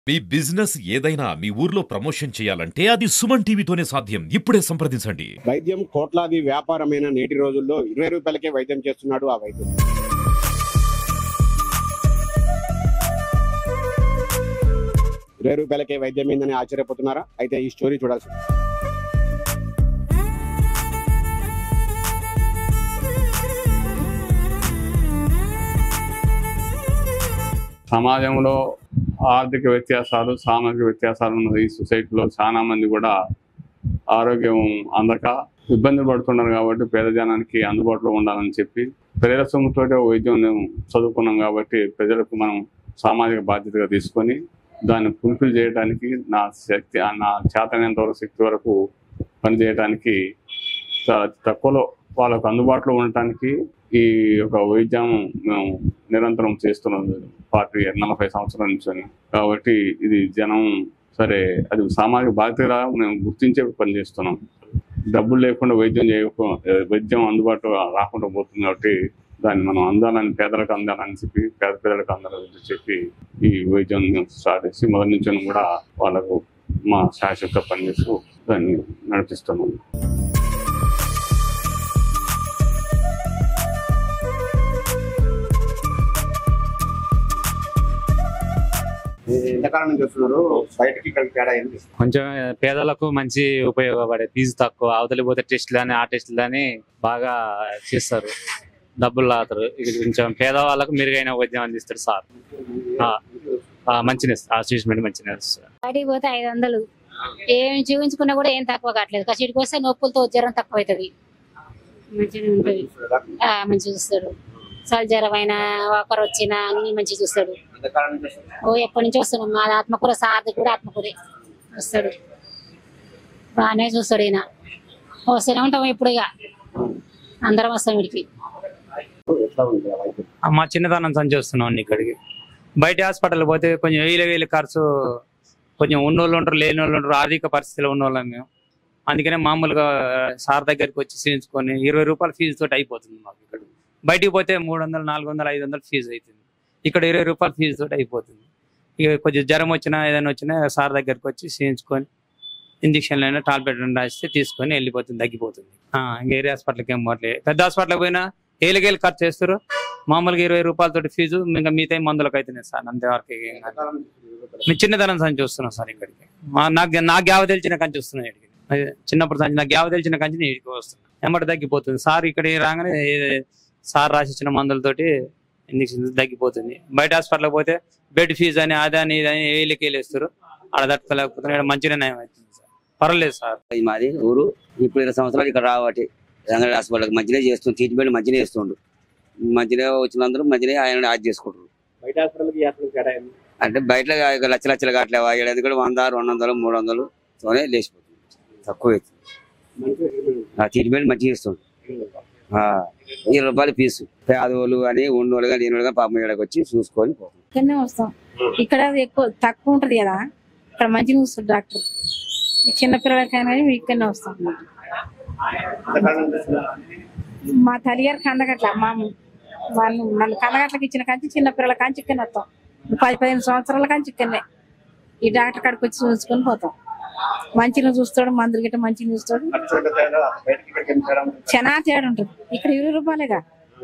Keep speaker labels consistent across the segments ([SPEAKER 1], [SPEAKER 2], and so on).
[SPEAKER 1] మీ business ఏదైనా మీ ఊర్లో promotion చేయాలంటే అది సుమన్ టీవీతోనే సాధ్యం ఇప్పుడే సంప్రదించండి
[SPEAKER 2] వైద్యం కోట్లాది వ్యాపారమైన నేటి రోజుల్లో ఇరవై రూపాయలకే వైద్యం చేస్తున్నాడు ఆ వైద్యుడు ఇరవై రూపాయలకే వైద్యం ఏందని ఆశ్చర్యపోతున్నారా అయితే ఈ స్టోరీ చూడాల్సింది
[SPEAKER 3] సమాజంలో ఆర్థిక వ్యత్యాసాలు సామాజిక వ్యత్యాసాలు ఉన్న ఈ సొసైటీలో చాలా మంది కూడా ఆరోగ్యం అందక ఇబ్బంది పడుతున్నారు కాబట్టి పేద జనానికి అందుబాటులో ఉండాలని చెప్పి ప్రజల సొమ్ముతోటి వైద్యం మేము చదువుకున్నాం కాబట్టి ప్రజలకు మనం సామాజిక బాధ్యతగా తీసుకొని దాన్ని ఫుల్ఫిల్ చేయడానికి నా శక్తి నా చేతనైనంత వరకు శక్తి వరకు పనిచేయడానికి చాలా తక్కువలో వాళ్ళకు అందుబాటులో ఉండటానికి ఈ యొక్క వైద్యం మేము నిరంతరం చేస్తున్నాం పార్టీ నలభై సంవత్సరాల నుంచి కాబట్టి ఇది జనం సరే అది సామాజిక బాధ్యతగా మేము గుర్తించే పని చేస్తున్నాం డబ్బులు లేకుండా వైద్యం చేయకపో వైద్యం అందుబాటులో రాకుండా పోతుంది కాబట్టి దాన్ని మనం అందాలని పేదలకు అందాలని చెప్పి పేద పేదలకు అందాలని చెప్పి ఈ వైద్యం మేము స్టార్ట్ చేసి మొదటి నుంచి కూడా వాళ్ళకు మా శాశ్వత పనిచేస్తూ దాన్ని నడిపిస్తున్నాం
[SPEAKER 2] ఎంతకాలం నుంచి వస్తున్నారు బయటకి ఇక్కడికి తేడా ఏంటి
[SPEAKER 4] కొంచెం పేదలకు మంచి ఉపయోగపడే ఫీజు తక్కువ అవతలి పోతే టెస్టులు అని ఆ టెస్టులు అని బాగా చేస్తారు డబ్బులు లాతారు ఇక కొంచెం పేదవాళ్ళకు మెరుగైన వైద్యం అందిస్తారు సార్ ఆ, ఆ, మంచిగా ఇస్తారు. ఆ ట్రీట్మెంట్ మంచిగా ఇస్తారు
[SPEAKER 5] బయటికి పోతే ఐదు వందలు ఏం చూపించుకున్నా కూడా ఏం తక్కువ కావట్లేదు కసిడికి వస్తే నొప్పులతో జ్వరం తక్కువ అవుతుంది మంచిగా ఉంటుంది ఆ, మంచిగా చూస్తాడు చలి జ్వరం అయినా ఒకరు వచ్చినా అన్ని మంచిగా చూస్తాడు
[SPEAKER 2] ఎంతకాలం నుంచి వస్తున్నారు?
[SPEAKER 5] ఓ ఎప్పటి నుంచి వస్తున్నాం మా ఆత్మకూర సార్ది కూడా ఆత్మకూరే వస్తాడు బాగానే చూస్తాడు ఈయన వస్తూనే ఉంటాం ఇప్పుడు ఇక అందరం వస్తాం వీడికి
[SPEAKER 2] ఎట్లా ఉంది ఆ వైద్యం
[SPEAKER 6] మా చిన్నతనం సంచి వస్తున్నాం ఇక్కడికి బయట హాస్పిటల్ పోతే కొంచెం వేలు వేలు ఖర్చు కొంచెం ఉన్నోళ్ళు ఉంటారు లేని వాళ్ళు ఉంటారు ఆర్థిక పరిస్థితిలో ఉన్నోళ్ళం మేము అందుకనే మామూలుగా సార్ దగ్గరికి వచ్చి చేయించుకొని ఇరవై రూపాయల ఫీజు తోటి అయిపోతుంది మాకు ఇక్కడ బయటికి పోతే మూడు వందలు నాలుగు వందలు ఐదు వందలు ఫీజు అవుతుంది ఇక్కడ ఇరవై రూపాయల ఫీజు తోటి అయిపోతుంది ఇక కొంచెం జ్వరం వచ్చినా ఏదైనా వచ్చినా సార్ దగ్గరికి వచ్చి చేయించుకొని ఇంజక్షన్లు అయినా టాబ్లెట్ రాస్తే తీసుకొని వెళ్ళిపోతుంది తగ్గిపోతుంది ఆ, ఇంకా ఏరియా హాస్పిటల్కి ఏం పోవట్లేదు పెద్ద హాస్పిటల్కి పోయినా ఏళ్ళకేళ్ళు ఖర్చు చేస్తారు మామూలుగా ఇరవై రూపాయలతోటి ఫీజు ఇంకా మిగతా మందులకు అయితేనే సార్ అంతవరకు ఏం కాదు.
[SPEAKER 2] ఎంతకాలం నుంచి వస్తున్నారు?
[SPEAKER 6] మీ చిన్నతనం సంచి వస్తున్నాం సార్ ఇక్కడికి మా- నాకు నాకు గ్యావ తెలిసిన కంచి వస్తున్నాయి ఇక్కడికి అదే చిన్నప్పుడు సంచి నాకు గ్యావ తెలిసిన కంచి నేను ఇక్కడికి వస్తున్నాను ఎమ్మటి తగ్గిపోతుంది సార్ ఇక్కడ రాగానే ఏ- సార్ రాసిచ్చిన మందులతోటి ఇంజక్షన్ తగ్గిపోతుంది బయట హాస్పిటల్కి పోతే బెడ్ ఫీజు అని అది అని ఇది అని వేలకి వేలేస్తారు ఆడ తట్టుకోలేకపోతే ఇక్కడ మంచిగా నయం అవుతుంది సార్ పర్వాలేదు సార్
[SPEAKER 7] ఇది మాది ఊరు ఇప్పుడు ఇరవై సంవత్సరాలు ఇక్కడ రావటి రంగారెడ్డి హాస్పిటల్కి మంచిగా చేస్తుంది ట్రీట్మెంట్ మంచిగా చేస్తుండు మంచిగా వచ్చినందరూ మంచిగా ఆయన యాడ్ చేసుకుంటారు
[SPEAKER 2] బయట హాస్పిటల్కి ఈ హాస్పిటల్కి తేడా ఏంది
[SPEAKER 7] అంటే బయట ఇక లచ్చ లచ్చలు కావట్లేవు ఏడాది కూడా వంద రెండు వందలు మూడు వందలు తోనే లేచిపోతుంది తక్కువ అవుతుంది
[SPEAKER 2] మంచిగా ట్రీట్మెంట్
[SPEAKER 7] ఆ ట్రీట్మెంట్ మంచిగా ఇస్తుంది
[SPEAKER 2] ఉంది.
[SPEAKER 7] ఆ, ఇరవై రూపాయలు ఫీజు పేదోళ్ళు కానీ ఉన్నోళ్ళు కానీ లేని కానీ పాపం ఇక్కడికి వచ్చి చూసుకొని పోతాం
[SPEAKER 8] ఇక్కడనే వస్తాం ఇక్కడ ఎక్కువ తక్కువ ఉంటది కదా ఇక్కడ మంచిగా చూస్తాడు డాక్టర్ ఈ చిన్న పిల్లలకైనా కానీ ఇక్కడనే వస్తాం
[SPEAKER 2] ఎంతకాలం నుంచి వస్తున్నారు?
[SPEAKER 8] మా తల్లిగారు కందగట్ల మా వాళ్ళు నన్ను కందగట్లకి ఇచ్చిన కంచి చిన్న పిల్లల కాంచి ఇక్కడనే వస్తాం పది పదిహేను సంవత్సరాల కాంచి ఇక్కడనే ఈ డాక్టర్ కాడికి వచ్చి చూసుకొని పోతాం మంచిగా చూస్తాడు మందులు గిట్ట మంచిగా చూస్తాడు
[SPEAKER 2] ఖర్చు ఎంత తేడా? బయటకి ఇక్కడికి ఎంత తేడా ఉంటుంది?
[SPEAKER 8] చాలా తేడా ఉంటుంది ఇక్కడ ఇరవై రూపాయలేగా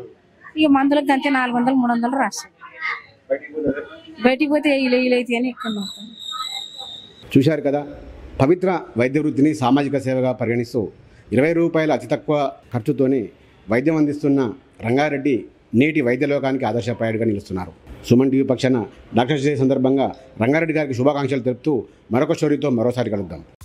[SPEAKER 8] ఇక మందులకు అంతే నాలుగు వందలు మూడు వందలు రాస్తాం
[SPEAKER 2] బయటికి పోతే
[SPEAKER 8] బయటికి పోతే ఇలు ఇలు అయితే అని ఇక్కడ ఉంటాం
[SPEAKER 2] చూశారు కదా పవిత్ర వైద్య వృత్తిని సామాజిక సేవగా పరిగణిస్తూ ఇరవై రూపాయల అతి తక్కువ ఖర్చుతోనే వైద్యం అందిస్తున్న రంగారెడ్డి నేటి వైద్య లోకానికి ఆదర్శపాయుడిగా నిలుస్తున్నారు సుమన్ టీవీ పక్షాన డాక్టర్ డే సందర్భంగా రంగారెడ్డి గారికి శుభాకాంక్షలు తెలుపుతూ మరొక స్టోరీతో మరోసారి కలుద్దాం